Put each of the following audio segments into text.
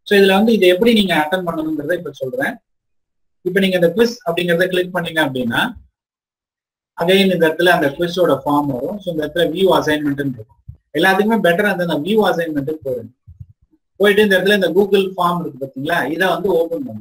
so இதுல வந்து இதை எப்படி நீங்க அட்டன் பண்ணணுங்கிறத இப்ப சொல்றேன் இப்ப நீங்க இந்த குவிஸ் அப்படிங்கறத கிளிக் பண்ணீங்க அப்படின்னா அகைன் இந்த இடத்துல அந்த குவிஸோட ஃபார்ம் வரும் ஸோ இந்த இடத்துல வியூ அசைன்மெண்ட் இருக்கும் எல்லாத்துக்குமே பெட்டர் அந்த வியூ அசைன்மெண்ட் போயிடும் போயிட்டு இந்த இடத்துல இந்த கூகுள் ஃபார்ம் இருக்கு பாத்தீங்களா இதை வந்து ஓபன் பண்ணுங்க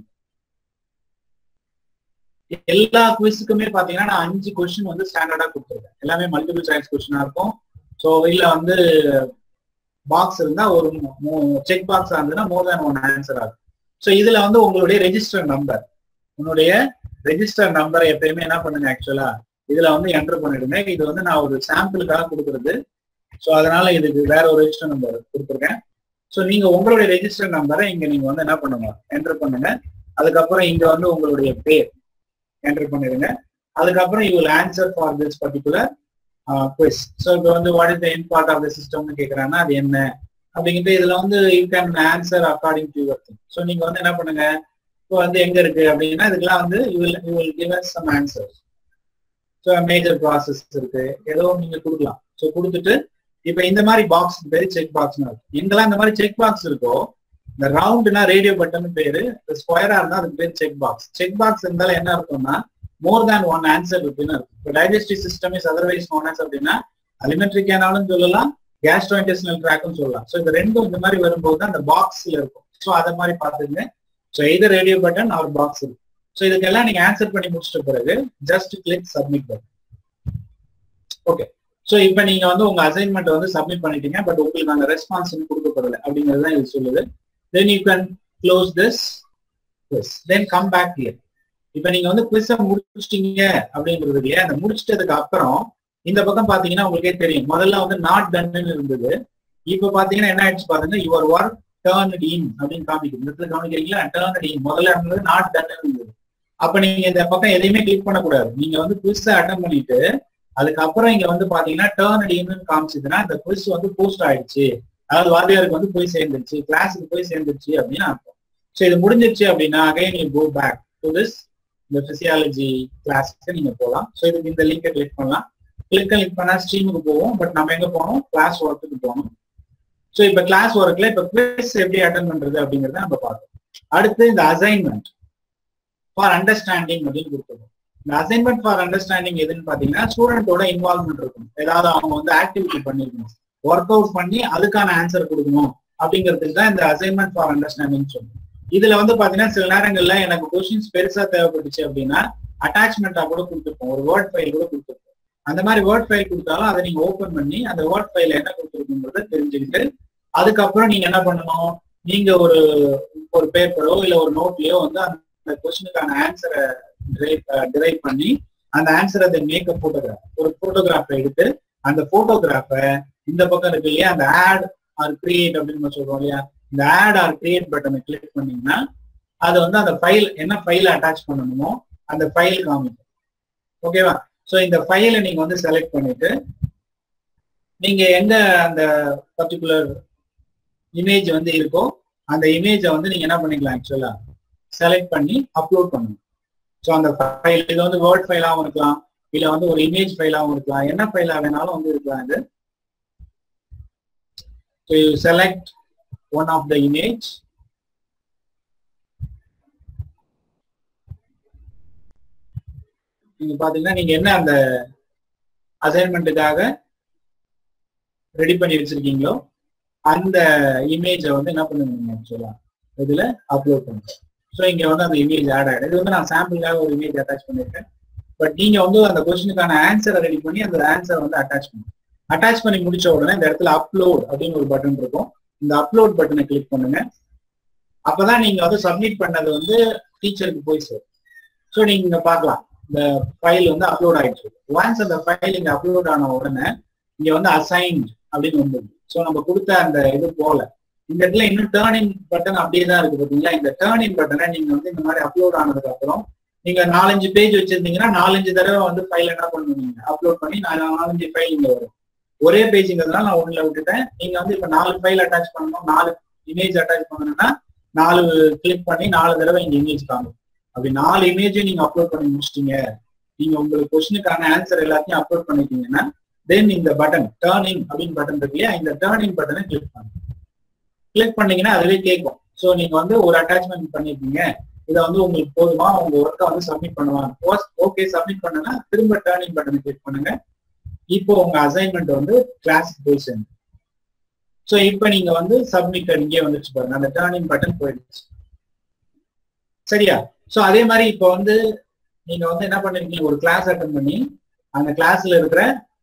எல்லா குவிஸுக்குமே பாத்தீங்கன்னா நான் அஞ்சு கொஸ்டின் வந்து ஸ்டாண்டர்டா கொடுத்துருக்கேன் எல்லாமே மல்டிபிள் சாய்ஸ் கொஸ்டினா இருக்கும் ஸோ இல்ல வந்து பாக்ஸ் இருந்தா ஒரு செக் பாக்ஸ் இருந்ததுன்னா மோர் தேன் ஒன் ஆன்சர் ஆகும் ஸோ இதுல வந்து உங்களுடைய ரெஜிஸ்டர் நம்பர் உன்னுடைய ரெஜிஸ்டர் நம்பரை எப்பயுமே என்ன பண்ணுங்க ஆக்சுவலா இதுல வந்து என்டர் பண்ணிடுங்க இது வந்து நான் ஒரு சாம்பிளுக்காக கொடுக்குறது ஸோ அதனால இதுக்கு வேற ஒரு ரெஜிஸ்டர் நம்பர் கொடுத்துருக்கேன் ஸோ நீங்க உங்களுடைய ரெஜிஸ்டர் நம்பரை இங்க நீங்க வந்து என்ன பண்ணுங்க என்டர் பண்ணுங்க அதுக்கப்புறம் இங்க வந்து உங்களுடைய பேர் என்டர் பண்ணிடுங்க அதுக்கப்புறம் you will answer for this particular quiz so இப்போ வந்து what is the in part of the சிஸ்டம்னு கேட்குறாங்கன்னா அது என்ன அப்படிங்கிட்டு இதுல வந்து you can answer according to your thing so நீங்க வந்து என்ன பண்ணுங்க இப்போ வந்து எங்க இருக்கு அப்படின்னா இதுக்கெல்லாம் வந்து you will you will give us some answers so major process இருக்கு ஏதோ நீங்க கொடுக்கலாம் ஸோ கொடுத்துட்டு இப்போ இந்த மாதிரி பாக்ஸ் பேரு செக் பாக்ஸ் இருக்கு எங்கெல்லாம் இந்த மாதிரி செக் பாக்ஸ் இருக்கோ இந்த ரவுண்ட்னா ரேடியோ பட்டன் பேரு ஸ்கொயரா இருந்தா அதுக்கு பேர் செக் பாக்ஸ் செக் பாக்ஸ் இருந்தாலும் என்ன இருக்கும்னா மோர் தேன் ஒன் ஆன்சர் இருக்குன்னு இருக்கும் இப்போ digestive system is otherwise known as அப்படின்னா அலிமெண்ட்ரி கேனாலும் சொல்லலாம் கேஸ்ட்ரோ இன்டெஸ்டினல் ட்ராக்கும் சொல்லலாம் ஸோ இந்த ரெண்டும் இந்த மாதிரி வரும்போது அந்த பாக்ஸ்ல இருக்கும் ஸோ அதை மாதிரி பார்த்துங்க ஸோ இது ரேடியோ பட்டன் அவர் பாக்ஸ் இருக்கு ஸோ இதுக்கெல்லாம் நீங்க ஆன்சர் பண்ணி முடிச்சிட்ட பிறகு just click submit button okay so இப்போ நீங்க வந்து உங்க அசைன்மெண்ட் வந்து சப்மிட் பண்ணிட்டீங்க பட் உங்களுக்கு அந்த ரெஸ்பான்ஸ் கொடுக்கப்படலை அப்படிங்கிறது தான் இது சொல்லுது then you can close this quiz then come back here இப்போ நீங்க வந்து குவிஸை முடிச்சிட்டீங்க அப்படின்றது இல்லையா அந்த முடிச்சிட்டதுக்கு அப்புறம் இந்த பக்கம் பாத்தீங்கன்னா உங்களுக்கே தெரியும் முதல்ல வந்து நாட் டன்னு இருந்தது இப்போ பாத்தீங்கன்னா என்ன ஆயிடுச்சு பாருங்க யுவர் ஒர்க் டேர்ன் இன் அப்படின்னு காமிக்குது இந்த இடத்துல கவனிக்கிறீங்களா டேர்ன் இன் முதல்ல இருந்தது நாட் டன் இருந்தது அப்ப நீங்க இந்த பக்கம் எதையுமே கிளிக் பண்ணக்கூடாது நீங்க வந்து குவிஸை அட்டன் பண்ணிட்டு அதுக்கப்புறம் இங்க வந்து பாத்தீங்கன்னா டேர்ன் இன்னு காமிச்சதுன்னா இந்த குவிஸ் வந்து போஸ்ட் ஆயிடுச்சு அதாவது வாத்தியாருக்கு வந்து போய் சேர்ந்துருச்சு கிளாஸுக்கு போய் சேர்ந்துருச்சு அப்படின்னு அர்த்தம் ஸோ இது முடிஞ்சிருச்சு அப்படின்னா again you go back to this இந்த பிசியாலஜி கிளாஸ்க்கு நீங்க போகலாம் ஸோ இதுக்கு இந்த லிங்கை கிளிக் பண்ணலாம் கிளிக் கிளிக் பண்ணா ஸ்ட்ரீமுக்கு போவோம் பட் நம்ம எங்க போகணும் கிளாஸ் ஒர்க்குக்கு போகணும் ஸோ இப்போ கிளாஸ் ஒர்க்ல இப்போ குவிஸ் எப்படி அட்டன் பண்றது அப்படிங்கறத நம்ம பார்க்கணும் அடுத்து இந்த அசைன்மெண்ட் ஃபார் அண்டர்ஸ்டாண்டிங் அப்படின்னு கொடுத்துருக்கோம் இந்த அசைன்மெண்ட் ஃபார் அண்டர்ஸ்டாண்டிங் எதுன்னு பாத்தீங்கன்னா ஸ்டூடெண்டோட இன்வால்மெண்ட் இருக்கும் ஏதாவது அவங்க வந்து ஆக்டிவிட்டி பண்ணிருக்கணும் ஒர்க் அவுட் பண்ணி அதுக்கான ஆன்சர் கொடுக்கணும் அப்படிங்கிறதுக்கு தான் இந்த அசைன்மெண்ட் ஃபார் அண்டர்ஸ்டாண்டிங் சொல்லுவோம் இதுல வந்து பாத்தீங்கன்னா சில நேரங்கள்ல எனக்கு கொஸ்டின்ஸ் பெருசா தேவைப்பட்டுச்சு அப்படின்னா அட்டாச்மெண்டா கூட கொடுத்துருப்போம் ஒரு வேர்ட் ஃபைல் கூட கொடுத்துருப்போம் அந்த மாதிரி வேர்ட் ஃபைல் கொடுத்தாலும் அதை நீங்க ஓபன் பண்ணி அந்த வேர்ட் ஃபைல என்ன கொடுத்துருக்குங்கிறத தெரிஞ்சுக்கிட்டு அதுக்கப்புறம் நீங்க என்ன பண்ணணும் நீங்க ஒரு ஒரு பேப்பரோ இல்ல ஒரு நோட்லயோ வந்து அந்த கொஸ்டினுக்கான ஆன்சரை டிரைவ் பண்ணி அந்த ஆன்சர் அதை மேக் போட்டோகிராஃப் ஒரு போட்டோகிராஃபை எடுத்து அந்த போட்டோகிராஃபை இந்த பக்கம் இருக்கு இல்லையா அந்த ஆட் ஆர் கிரியேட் அப்படின்னு நம்ம சொல்றோம் இல்லையா இந்த ஆட் ஆர் கிரியேட் பட்டனை கிளிக் பண்ணீங்கன்னா அது வந்து அந்த ஃபைல் என்ன ஃபைல அட்டாச் பண்ணணுமோ அந்த ஃபைல் காமிக்கும் ஓகேவா ஸோ இந்த ஃபைலை நீங்க வந்து செலக்ட் பண்ணிட்டு நீங்க எங்க அந்த பர்டிகுலர் இமேஜ் வந்து இருக்கோ அந்த இமேஜை வந்து நீங்க என்ன பண்ணிக்கலாம் ஆக்சுவலா செலக்ட் பண்ணி அப்லோட் பண்ணணும் ஸோ அந்த ஃபைல் இது வந்து வேர்ட் ஃபைலாகவும் இருக்கலாம் இல்ல வந்து ஒரு இமேஜ் ஃபைலாகவும் இருக்கலாம் என்ன ஃபைலா வேணாலும் வந்து இருக்கலாம் இது so you select one of the image நீங்க பாத்தீங்கன்னா நீங்க என்ன அந்த அசைன்மெண்ட்டுக்காக ரெடி பண்ணி வச்சிருக்கீங்களோ அந்த இமேஜை வந்து என்ன பண்ணுவீங்க ஆக்சுவலா இதுல அப்லோட் பண்ணுங்க ஸோ இங்க வந்து அந்த இமேஜ் ஆட் ஆயிடும் இது வந்து நான் சாம்பிளுக்காக ஒரு இமேஜ் அட்டாச் பண்ணிருக்கேன் பட் நீங்க வந்து அந்த கொஸ்டினுக்கான ஆன்சரை ரெடி பண்ணி அந்த ஆன்சரை வந்து அட்டாச் பண்ணுங்க அட்டாச் பண்ணி முடிச்ச உடனே இந்த இடத்துல அப்லோட் அப்படின்னு ஒரு பட்டன் இருக்கும் இந்த அப்லோட் பட்டனை கிளிக் பண்ணுங்க அப்பதான் நீங்க வந்து சப்மிட் பண்ணது வந்து டீச்சருக்கு போய் சேரும் ஸோ நீங்க பார்க்கலாம் இந்த ஃபைல் வந்து அப்லோட் ஆயிடுச்சு ஒன்ஸ் அந்த ஃபைல் இங்க அப்லோட் ஆன உடனே இங்க வந்து அசைன்ட் அப்படின்னு வந்துருது ஸோ நம்ம கொடுத்த அந்த இது போல இந்த இடத்துல இன்னும் டேர்னிங் பட்டன் அப்படியே தான் இருக்கு பாத்தீங்களா இந்த டேர்னிங் பட்டனை நீங்க வந்து இந்த மாதிரி அப்லோட் ஆனதுக்கு அப்புறம் நீங்க நாலஞ்சு பேஜ் வச்சிருந்தீங்கன்னா நாலஞ்சு தடவை வந்து ஃபைல் என்ன பண்ணுவீங்க அப்லோட் பண்ணி நாலஞ்சு ஃபைல் இங்க வரும் ஒரே பேஜுங்கிறதுனால நான் ஒண்ணுல விட்டுட்டேன் நீங்க வந்து இப்ப நாலு ஃபைல் அட்டாச் பண்ணணும் நாலு இமேஜ் அட்டாச் பண்ணணும்னா நாலு கிளிக் பண்ணி நாலு தடவை இங்க இமேஜ் காணும் அப்படி நாலு இமேஜையும் நீங்க அப்லோட் பண்ணி முடிச்சிட்டீங்க நீங்க உங்களுக்கு கொஸ்டினுக்கான ஆன்சர் எல்லாத்தையும் அப்லோட் பண்ணிட்டீங்கன்னா தென் இந்த பட்டன் டேர்னிங் அப்படின்னு பட்டன் இருக்கு இல்லையா இந்த டேர்னிங் பட்டனை கிளிக் பண்ணுங்க கிளிக் பண்ணீங்கன்னா அதுவே கேட்கும் ஸோ நீங்க வந்து ஒரு அட்டாச்மெண்ட் பண்ணிருக்கீங்க இதை வந்து உங்களுக்கு போதுமா உங்க ஒர்க்கை வந்து சப்மிட் பண்ணுவாங்க ஓகே சப்மிட் பண்ணுங்க திரும்ப டேர்னிங் பட்டனை கிளிக் பண்ணுங்க இப்போ உங்க அசைன்மெண்ட் வந்து கிளாஸுக்கு போய் சேரும் ஸோ இப்போ நீங்க வந்து சப்மிட் இங்கே வந்துச்சு பாருங்க அந்த டேர்னிங் பட்டன் போயிடுச்சு சரியா ஸோ அதே மாதிரி இப்போ வந்து நீங்க வந்து என்ன பண்ணிருக்கீங்க ஒரு கிளாஸ் அட்டன் பண்ணி அந்த கிளாஸ்ல இருக்கிற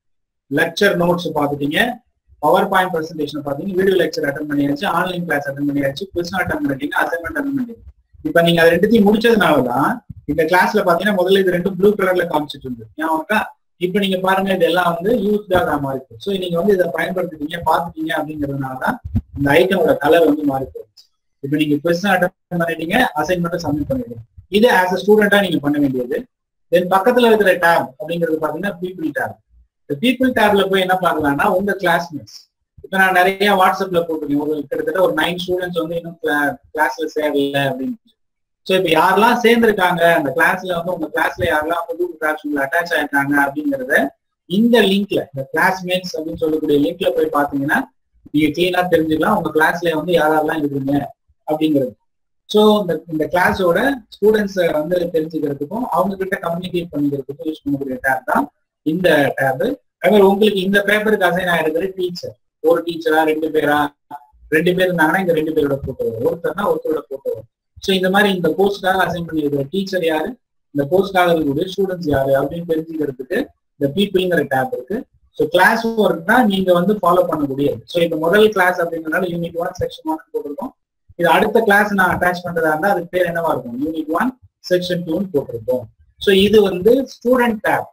லெக்சர் நோட்ஸ் பார்த்துட்டீங்க பவர் பாயிண்ட் ப்ரெசன்டேஷன் பார்த்தீங்க வீடியோ லெக்சர் அட்டன் பண்ணியாச்சு ஆன்லைன் கிளாஸ் அட்டன் பண்ணியாச்சு கொஸ்டின் அட்டன் பண்ணிட்டீங்க அசைன்மெண்ட் அட்டன் பண்ணிட்டீங்க இப்போ நீங்க அது ரெண்டுத்தையும் முடிச்சதுனால தான் இந்த கிளாஸ்ல பாத்தீங்கன்னா முதல்ல இது ரெண்டும் ப்ளூ கலர்ல காமிச்சிட்டு இருந்தது ஞாபகம்க்கா இப்போ நீங்க பாருங்க இதெல்லாம் வந்து யூஸ்டாக மாறி போகுது ஸோ நீங்க வந்து இதை பயன்படுத்திட்டீங்க பார்த்துட்டீங்க அப்படிங்கிறதுனால தான் இந்த ஐக்கனோட கலர் வந்து மாறி போகுது இப்போ நீங்க கொஸ்டின் அட்டன் பண்ணிட்டீங்க அசைன்மெண்ட்டை சப்மிட் பண்ணிட்டீங்க இது ஆஸ் அ ஸ்டூடெண்டா நீங்க பண்ண வேண்டியது தென் பக்கத்துல இருக்கிற டேப் அப்படிங்கிறது பாத்தீங்கன்னா பீப்புள் டேப் இந்த பீப்புள் டேப்ல போய் என்ன பார்க்கலாம்னா உங்க கிளாஸ்மேட்ஸ் இப்போ நான் நிறைய வாட்ஸ்அப்ல போட்டிருக்கேன் ஒரு கிட்டத்தட்ட ஒரு நைன் ஸ்டூடெண்ட்ஸ் வந்து இன்னும் கிளாஸ்ல சேரல அப்படின்னு ஸோ இப்போ யாரெல்லாம் சேர்ந்திருக்காங்க அந்த கிளாஸ்ல வந்து உங்க கிளாஸ்ல யாரெல்லாம் வந்து கூகுள் கிளாஸ் ரூம்ல அட்டாச் ஆயிருக்காங்க அப்படிங்கறத இந்த லிங்க்ல இந்த கிளாஸ்மேட்ஸ் அப்படின்னு சொல்லக்கூடிய லிங்க்ல போய் பாத்தீங்கன்னா நீங்க கிளீனா தெரிஞ்சுக்கலாம் உங்க கிளாஸ்ல வந்து யாரெல்லாம் இருக்கீங்க அப்படிங்கிறது ஸோ இந்த இந்த கிளாஸோட ஸ்டூடெண்ட்ஸை வந்து தெரிஞ்சுக்கிறதுக்கும் அவங்க கிட்ட கம்யூனிகேட் பண்ணிக்கிறதுக்கும் யூஸ் பண்ணக்கூடிய டேப் தான் இந்த டேப் அதே உங்களுக்கு இந்த பேப்பருக்கு அசைன் ஆயிருக்கிற டீச்சர் ஒரு டீச்சரா ரெண்டு பேரா ரெண்டு பேர் இருந்தாங்கன்னா இந்த ரெண்டு பேரோட போட்டோ வரும் ஒருத்தர்னா ஒருத்தரோட போட்டோ வரும் ஸோ இந்த மாதிரி இந்த கோர்ஸ்க்காக அசைன் பண்ணியிருக்கிற டீச்சர் யாரு இந்த கோர்ஸ்க்காக இருக்கக்கூடிய ஸ்டூடெண்ட்ஸ் யாரு அப்படின்னு தெரிஞ்சுக்கிறதுக்கு இந்த பீப்புள்ங்கிற டேப் இருக்கு ஸோ கிளாஸ் ஒர்க் தான் நீங்க வந்து ஃபாலோ பண்ணக்கூடியது ஸோ இப்போ முதல் கிளாஸ் அப்படிங்கிறனால யூனிட் ஒன் செக்ஷன் ஒன் போட்டிருக்கோம் இது அடுத்த கிளாஸ் நான் அட்டாச் பண்றதா இருந்தா அதுக்கு பேர் என்னவா இருக்கும் யூனிட் ஒன் செக்ஷன் டூன்னு போட்டிருக்கோம் ஸோ இது வந்து ஸ்டூடெண்ட் டேப்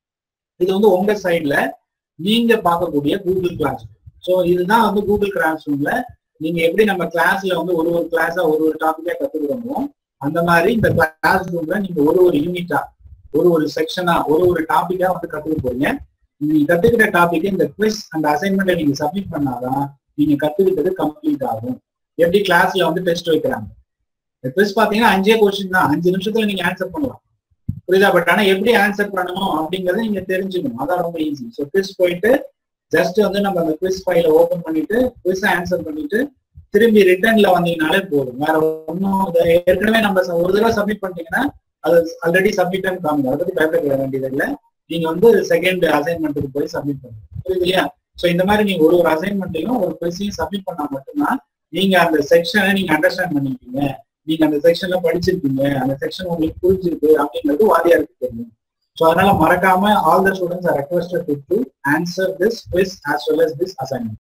இது வந்து உங்க சைட்ல நீங்க பார்க்கக்கூடிய கூகுள் கிளாஸ் ஸோ இதுதான் வந்து கூகுள் கிளாஸ் ரூம்ல நீங்க எப்படி நம்ம கிளாஸ்ல வந்து ஒரு ஒரு கிளாஸா ஒரு ஒரு டாபிக்கா கத்துக்கிறோமோ அந்த மாதிரி இந்த கிளாஸ் ரூம்ல நீங்க ஒரு ஒரு யூனிட்டா ஒரு ஒரு செக்ஷனா ஒரு ஒரு டாபிக்கா வந்து கத்துக்க போறீங்க நீங்க கத்துக்கிட்ட டாபிக் இந்த குவிஸ் அந்த அசைன்மெண்ட்டை நீங்க சப்மிட் பண்ணாதான் நீங்க கத்துக்கிட்டது கம்ப்ளீட் ஆகும் எப்படி கிளாஸ்ல வந்து டெஸ்ட் வைக்கிறாங்க இந்த குவிஸ் பாத்தீங்கன்னா அஞ்சே கொஸ்டின் தான் அஞ்சு நிமிஷத்துல நீங்க ஆன்சர் பண்ணலாம் புரியுதா பட் ஆனா எப்படி ஆன்சர் பண்ணணும் அப்படிங்கறத நீங்க தெரிஞ்சுக்கணும் அதான் ரொம்ப ஈஸி ஸோ குவிஸ் போயிட்டு ஜஸ்ட் வந்து நம்ம அந்த குவிஸ் ஃபைல ஓபன் பண்ணிட்டு குவிஸ் ஆன்சர் பண்ணிட்டு திரும்பி ரிட்டர்ன்ல வந்தீங்கனாலே போதும் வேற ஒன்றும் ஏற்கனவே நம்ம ஒரு தடவை சப்மிட் பண்ணிட்டீங்கன்னா அது ஆல்ரெடி சப்மிட் காமிங்க அதை பத்தி பயப்பட வேண்டியது இல்லை நீங்க வந்து செகண்ட் அசைன்மெண்ட்டுக்கு போய் சப்மிட் பண்ணுங்க புரியுது இல்லையா ஸோ இந்த மாதிரி நீங்க ஒரு ஒரு அசைன்மெண்ட்டையும் ஒரு கொஸ்டின் சப்மிட் பண்ணா மட்டும்தான் நீங்க அந்த செக்ஷனை நீங்க அண்டர்ஸ்டாண்ட் பண்ணிருக்கீங்க நீங்க அந்த செக்ஷன்ல படிச்சிருக்கீங்க அந்த செக்ஷன் உங்களுக்கு புரிஞ்சிருக்கு அப்படிங்கிறது வாதியாருக்கு தெரியும் ஸோ அதனால மறக்காம all the students are requested to answer this quiz as well as this assignment